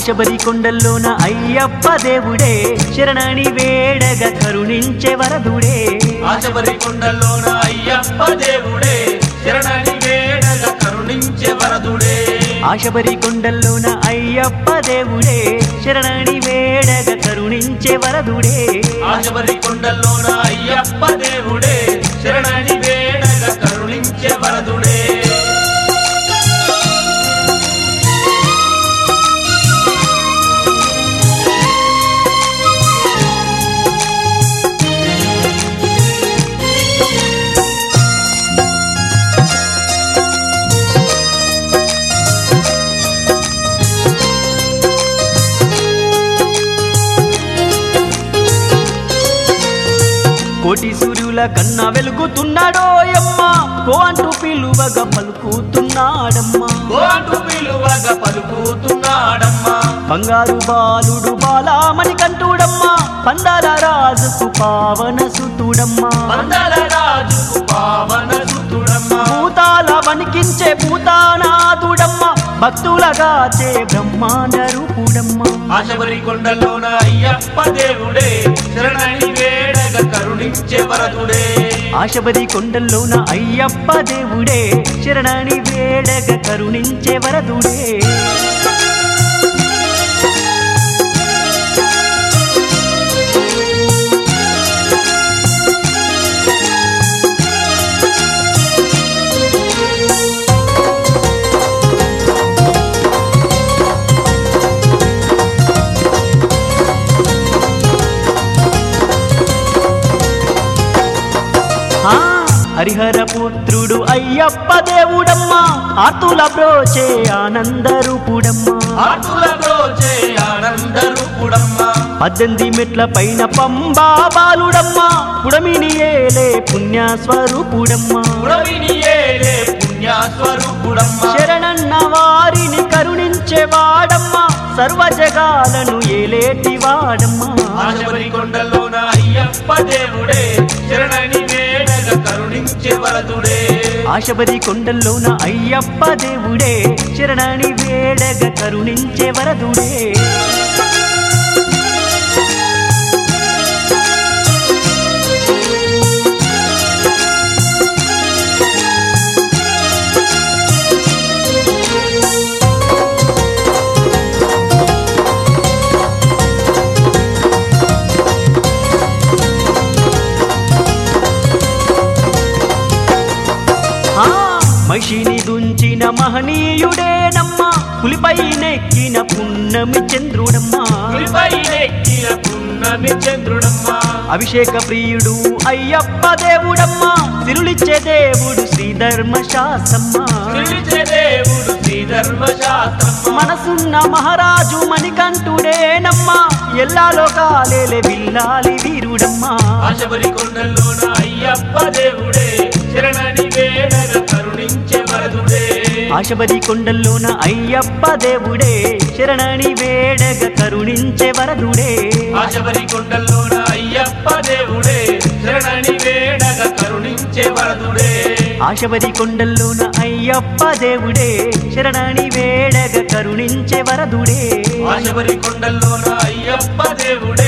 ఆశబరి కొండల్లోన అయ్యప్ప దేవుడే శరణని వేడగ కరుణించే వరదుడే ఆశబరి కొండల్లోన అయ్యప్ప దేవుడే శరణని వేడగ కరుణించే వరదుడే ఆశబరి కొండల్లోన అయ్యప్ప దేవుడే శరణని వేడగ కరుణించే వరదుడే ఆశబరి కొండల్లోన అయ్యప్ప దేవుడే శరణని వేడగ కరుణించే వరదుడే కోటి సూర్యుల కన్నా వెలుగుతున్నాడో యమ్మ కో అంటూ పిలువగా పలుకుతున్నాడమ్మా ఓ అంటూ పిలువగా పలుకుతున్నాడమ్మా బంగారు బాలుడు బాలామణి కంటుడమ్మా పందాల రాజుకు పావన సుతుడమ్మా పందల రాజుకు పావన సుతుడమ్మా భూతాల వణికించే భూతానాథుడమ్మా భక్తులగాచే బ్రహ్మాండ రూపుడమ్మా ఆశబరి కొండల్లోన అయ్యప్ప దేవుడే శరణని వేడగ కరుణించే వరదుడే ఆశబరి కొండల్లోన అయ్యప్ప దేవుడే శరణని వేడగ కరుణించే వరదుడే ఆ హరిహర పుత్రుడు అయ్యప్ప దేవుడమ్మా ఆతుల బ్రోచే ఆనంద రూపుడమ్మా ఆటుల బ్రోచే ఆనంద రూపుడమ్మా పద్దెనిమిది మెట్ల పైన పంబా బాలుడమ్మా పుడమిని ఏలే పుణ్య స్వరూపుడమ్మా పురవిని ఏలే పుణ్య స్వరూపుడమ్మా శరణన్న వారిని కరుణించే వాడమ్మా సర్వ జగాలను ఏలేటి వాడమ్మా ఆశబరి కొండల్లోన అయ్యప్ప దేవుడే శరణని వేడగ కరుణించే వరదుడే ఆశబరి కొండల్లోన అయ్యప్ప దేవుడే శరణని వేడగ కరుణించే వరదుడే ఆ మహిషిని దుంచిన మహనీయుడేనమ్మా పులిపై నెక్కిన పున్నమి చంద్రుడమ్మా పులిపై నెక్కిన పున్నమి చంద్రుడమ్మా అభిషేక ప్రియుడు అయ్యప్ప దేవుడమ్మా తిరులిచ్చే దేవుడు శ్రీ ధర్మశాస్త్రమ్మా పిలిచే దేవుడు శ్రీ ధర్మశాస్త్రమ్మా మనసున్న మహారాజు మణికంఠుడేనమ్మా ఎల్లా లోకాలేలే విల్లాలి వీరుడమ్మా ఆశబరి కొండల్లోన అయ్యప్ప దేవుడే శరణని వేడగ కరుణించే వరదుడే ఆశబరి కొండల్లోన అయ్యప్ప దేవుడే శరణని వేడగ కరుణించే వరదుడే ఆశబరి కొండల్లోన అయ్యప్ప దేవుడే శరణని వేడగ కరుణించే వరదుడే ఆశబరి కొండల్లోన అయ్యప్ప దేవుడే శరణని వేడగ కరుణించే వరదుడే ఆశబరి కొండల్లోన అయ్యప్ప దేవుడే